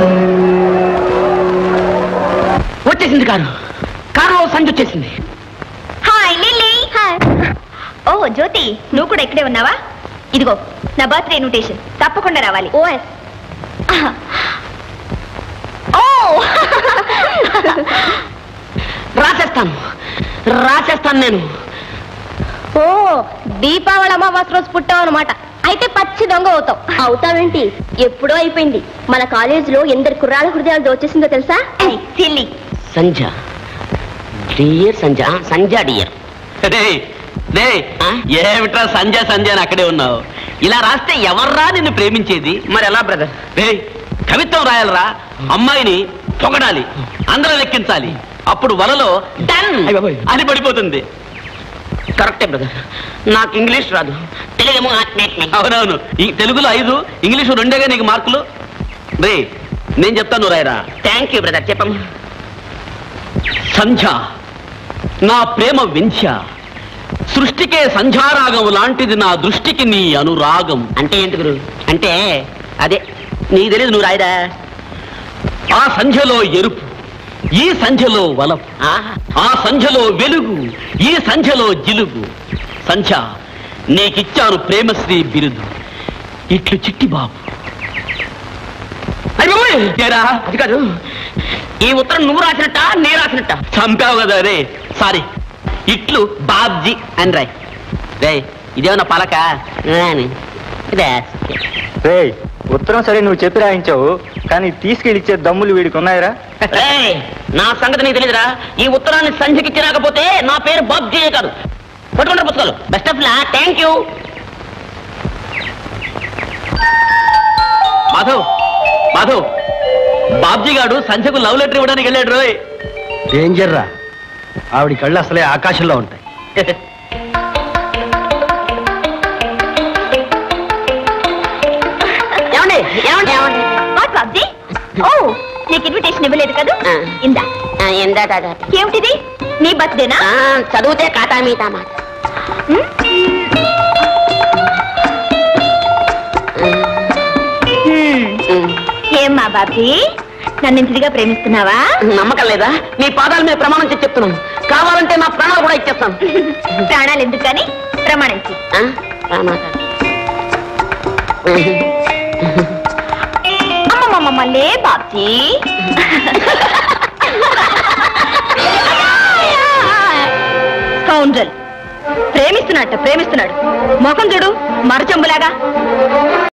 వచ్చేసింది కారు కారులో సంజు వచ్చేసింది హాయ్ లిల్లీ హాయ్ ఓ జ్యోతి నువ్వు కూడా ఇక్కడే ఉన్నావా ఇదిగో నా బర్త్డే ఇన్విటేషన్ తప్పకుండా రావాలి ఓఎస్ ఓ రాసేస్తాను రాసేస్తాను నేను ఓ దీపావళి అమావాస్య రోజు పుట్టావు అనమాట అయితే పచ్చి దొంగ అవుతావు అవుతావేంటి ఎప్పుడో అయిపోయింది మన కాలేజీలో ఎందరు కుర్రాల హృదయాలు దోచేసిందో తెలుసా సిల్లి సంజ డియర్ సంజ ఆ, సంజ డియర్ డేయ్, డేయ్, ఆ? ఏమిట్రా సంజ సంజ అని అక్కడే ఉన్నావు ఇలా రాస్తే ఎవర్రా నిన్ను ప్రేమించేది మరి ఎలా బ్రదర్ డేయ్ కవిత్వం రాయాలరా అమ్మాయిని పొగడాలి అందరూ లెక్కించాలి అప్పుడు వలలో డన్ అయ్ బాబోయ్. అని పడిపోతుంది కరెక్టే బ్రదర్ నాకు ఇంగ్లీష్ రాదు తెలుగేమో ఆత్మీయత్మే. అవునవును ఈ తెలుగులో ఐదు ఇంగ్లీషు రెండేగా నీకు మార్కులు రే నేను చెప్తాను రాయరా థ్యాంక్ యూ బ్రదర్ చెప్పమ్మా సంధ్య నా ప్రేమ వింధ్య సృష్టికే సంధ్యారాగం లాంటిది నా దృష్టికి నీ అనురాగం అంటే ఏంటి గురు అంటే అదే నీకు తెలియదు నువ్వు రాయరా ఆ సంధ్యలో ఎరుపు ఈ సంధ్యలో వలపు ఆహా. ఆ సంధ్యలో వెలుగు ఈ సంధ్యలో జిలుగు సంధ్య నీకిచ్చాను ప్రేమశ్రీ బిరుదు ఇట్లు చిట్టి బాబు అయ్ బాబోయ్! ఏరా, అది కాదు ఈ ఉత్తరం నువ్వు రాసినట్ట నేను రాసినట్ట చంపావు కదా రే సారీ ఇట్లు బాబ్జీ అని రాయ్ రే ఇదేమన్నా పలక అని. ఇదే. రేయ్ ఉత్తరం సరే నువ్వు చెప్పి రాయించావు కానీ తీసుకెళ్ళిచ్చే దమ్ములు వీడికి ఉన్నాయిరా ఏయ్, నా సంగతి నీకు తెలియదురా ఈ ఉత్తరాన్ని సంధ్యకి ఇచ్చి రాకపోతే నా పేరు బాబ్జీ కాదు పట్టుకుంటారు పుస్తకాలు best of law thank you Madhav Madhav Babji గాడు సంధ్యకు లవ్ లెటర్ ఇవ్వడానికి వెళ్ళాడు రోయ్ డేంజర్ రా ఆవిడ కళ్ళు అసలే ఆకాశంలో ఉంటాయి ఏమండి ఏమండి ఏమండి వాట్ బాబ్జీ ఓ నీకు ఇన్విటేషన్ ఇవ్వలేదు కదా ఆ. ఇందా ఆ, ఏందా దా, దా. ఏమిటిది నీ బర్త్డేనా ఆ, చదివితే కాటా మీతా మాట హ్మ్? హ్మ్. ఏమ్మా బాబీ నన్ను ఇంటిగా ప్రేమిస్తున్నావా నమ్మకం లేదా నీ పాదాల మీద ప్రమాణం చేసి చెప్తున్నాను కావాలంటే నా ప్రాణాలు కూడా ఇచ్చేస్తాను ప్రాణాలు ఎందుకు కానీ ప్రమాణించి ఆ? ప్రాణాలు. అమ్మమ్మమ్మలే బాబ్జీ కౌంజల్ ప్రేమిస్తున్నట్ట ప్రేమిస్తున్నాడు ముఖం చూడు మరచంబులాగా